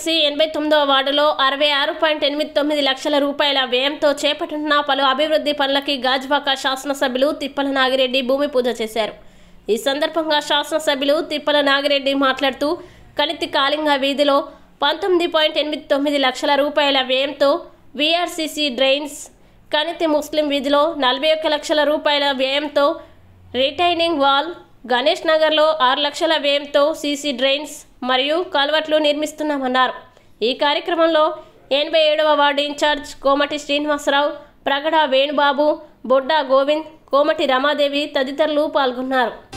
GVMC ఎనభై తొమ్మిదవ వార్డులో అరవై ఆరు పాయింట్ ఎనిమిది తొమ్మిది లక్షల రూపాయల వ్యయంతో చేపట్టిన పలు అభివృద్ధి పనులకి గాజువాక శాసనసభ్యులు తిప్పల నాగిరెడ్డి భూమి పూజ చేశారు ఈ సందర్భంగా శాసనసభ్యులు తిప్పల నాగిరెడ్డి మాట్లాడుతూ కనితి కాళింగ వీధిలో పంతొమ్మిది పాయింట్ ఎనిమిది తొమ్మిది లక్షల రూపాయల వ్యయంతో వీఆర్సీసీ డ్రైన్స్ కనితి ముస్లిం వీధిలో నలభై ఒక్క లక్షల రూపాయల వ్యయంతో రిటైనింగ్ వాల్ గణేష్ నగర్లో ఆరు లక్షల వ్యయంతో సీసీ డ్రైన్స్ మరియు కల్వర్ట్లు నిర్మిస్తున్నామన్నారు ఈ కార్యక్రమంలో ఎనభై ఏడవ వార్డు ఇన్ఛార్జ్ కోమటి శ్రీనివాసరావు ప్రగడ వేణుబాబు బొడ్డా గోవింద్ కోమటి రమాదేవి తదితరులు పాల్గొన్నారు